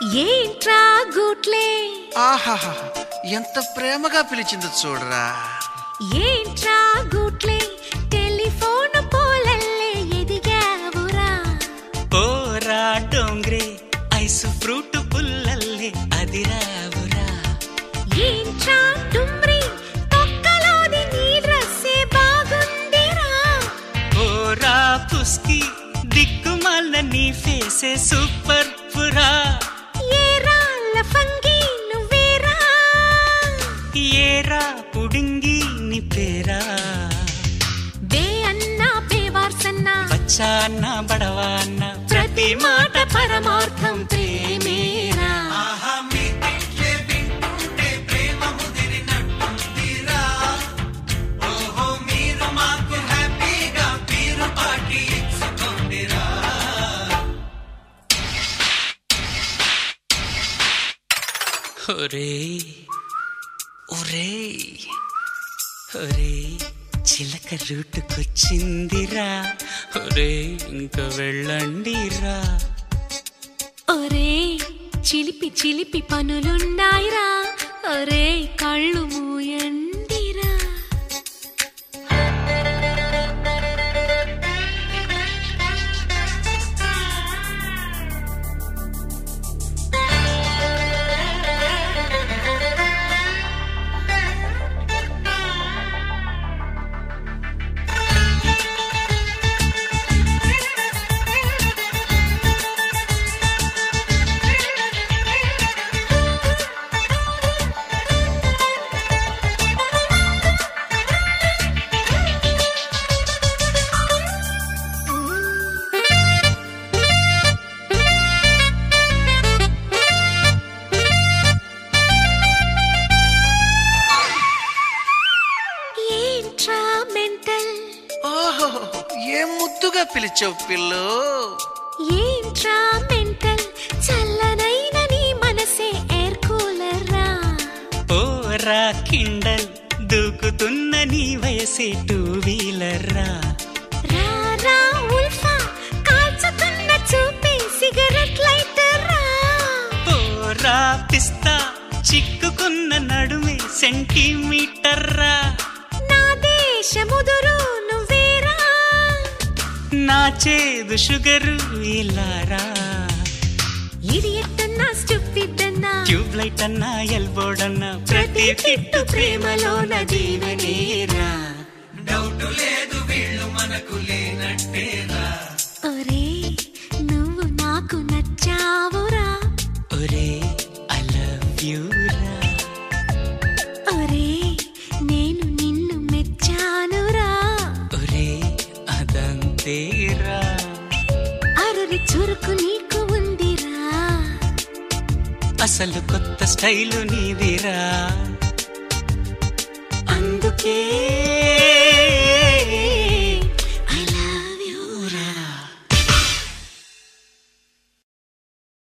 ఏంట్రా గూట్లే ఆహాహా ఎంత ప్రేమగా పిలిచిందో చూడరా ఏంట్రా గూట్లే టెలిఫోన్ పోలల్లే ఎదిగావురా ఓరా డోంగ్రే ఐస్ ఫ్రూట్ పుల్లల్లే అదిరావురా ఏంట్రా డుమ్రి తొక్కలోది నీ డ్రెస్సే బాగుందిరా ఓరా పుస్కి దిక్కుమాల నీ ఫేసే సూపర్ పురా ఏరా లఫంగి నువ్వేరా ఏరా పుడింగి నీ పేరా బే అన్నా బేవార్సన్నా బచ్చా అన్న బడవా అన్న ప్రతి మాట పరమార్థం ప్రేమేరా ఒరే ఒరే ఒరే చిలక రూటుకొచ్చిందిరా ఒరే ఇంక వెళ్ళండిరా ఒరే చిలిపి చిలిపి పనులున్నాయిరా ఒరే కళ్ళు మూయండిరా ఏంట్రా మెంటల్ ఓహో ఏం ముద్దుగా పిలిచావు పిల్లు ఏంట్రా మెంటల్ చల్లనైన నీ మనసే ఎయిర్ కూలర్ రా ఓరా కిండల్ దూకుతున్న నీ వయసే టూ వీలర్ రా రా రా ఉల్ఫా కాల్చుతున్న చూపే సిగరెట్ లైటర్ రా ఓరా పిస్తా చిక్కుకున్న నడుమే సెంటీమీటర్ రా నా దేశముదురు నువ్వేరా నా చేదు షుగరు ఇలారా ఇడియట్ అన్నా స్టూపిడ్ అన్నా ట్యూబ్ లైట్ అన్నా ఎల్బోర్డ్ అన్నా ప్రతి కిట్టు ప్రేమలోన దీవెనేరా ఒరే నువ్వు నాకు నచ్చావురా ఒరే ఐ లవ్ యూ రా ఒరే నేను నిన్ను మెచ్చానురా ఒరే అదంతేరా అరరి చురుకు నీకు ఉందిరా అసలు కొత్త స్టైలు నీదిరా అందుకే